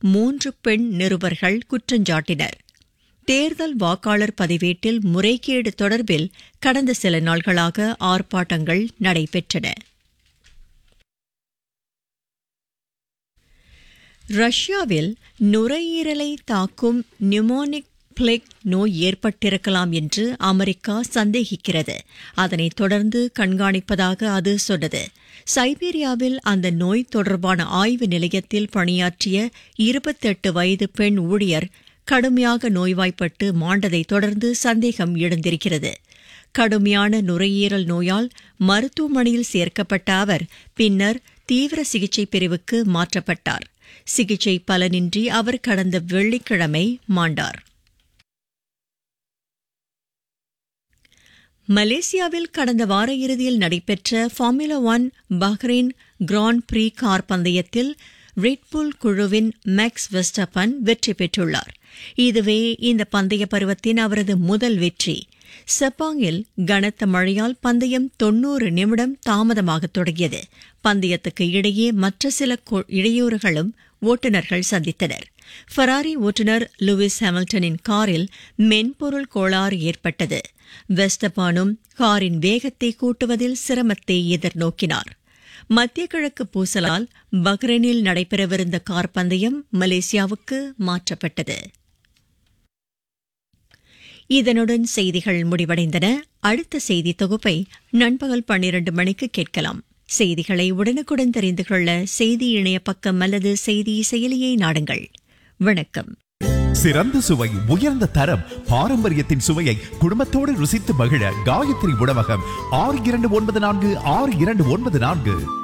மூன்று பெண் நிருபர்கள் குற்றஞ்சாட்டினர் தேர்தல் வாக்காளர் பதிவேட்டில் முறைகேடு தொடர்பில் கடந்த சில நாள்களாக ஆர்ப்பாட்டங்கள் நடைபெற்றன ரஷ்யாவில் நுரையீரலை தாக்கும் நியூமோனிக் பிளேக் நோய் ஏற்பட்டிருக்கலாம் என்று அமெரிக்கா சந்தேகிக்கிறது அதனைத் தொடர்ந்து கண்காணிப்பதாக அது சொன்னது சைபீரியாவில் அந்த நோய் தொடர்பான ஆய்வு நிலையத்தில் பணியாற்றிய இருபத்தெட்டு வயது பெண் ஊழியர் கடுமையாக நோய்வாய்ப்பட்டு மாண்டதைத் தொடர்ந்து சந்தேகம் எழுந்திருக்கிறது கடுமையான நுரையீரல் நோயால் மருத்துவமனையில் சேர்க்கப்பட்ட அவர் பின்னர் தீவிர சிகிச்சை பிரிவுக்கு மாற்றப்பட்டார் சிகிச்சை பலனின்றி அவர் கடந்த வெள்ளிக்கிழமை மாண்டார் மலேசியாவில் கடந்த வார இறுதியில் நடைபெற்ற formula one Bahrain grand prix car பந்தயத்தில் ரெட்புல் குழுவின் மேக்ஸ் வெஸ்டப்பன் வெற்றி பெற்றுள்ளார் இதுவே இந்த பந்தய பருவத்தின் அவரது முதல் வெற்றி செப்பாங்கில் கனத்த மழையால் பந்தயம் தொன்னூறு நிமிடம் தாமதமாக தொடங்கியது பந்தயத்துக்கு இடையே மற்ற சில இடையூறுகளும் ஓட்டுநர்கள் சந்தித்தனர் ஃபராரி ஓட்டுநர் லூயிஸ் ஹாமில்டனின் காரில் மென்பொருள் கோளாறு ஏற்பட்டது வெஸ்டபானும் காரின் வேகத்தை கூட்டுவதில் சிரமத்தை எதிர்நோக்கினார் மத்திய கிழக்கு பூசலால் பஹ்ரைனில் நடைபெறவிருந்த கார் பந்தயம் மலேசியாவுக்கு மாற்றப்பட்டது இதனுடன் செய்திகள் முடிவடைந்தன அடுத்த செய்தி தொகுப்பை நண்பகல் பன்னிரண்டு மணிக்கு கேட்கலாம் செய்திகளை உடனுக்குடன் தெரிந்து கொள்ள செய்தி இணைய பக்கம் அல்லது செய்தி செயலியை நாடுங்கள் வணக்கம் சிறந்த சுவை உயர்ந்த தரம் பாரம்பரியத்தின் சுவையை குடும்பத்தோடு ருசித்து மகிழ காயத்ரி உணவகம் ஆறு இரண்டு ஒன்பது நான்கு ஆறு இரண்டு ஒன்பது நான்கு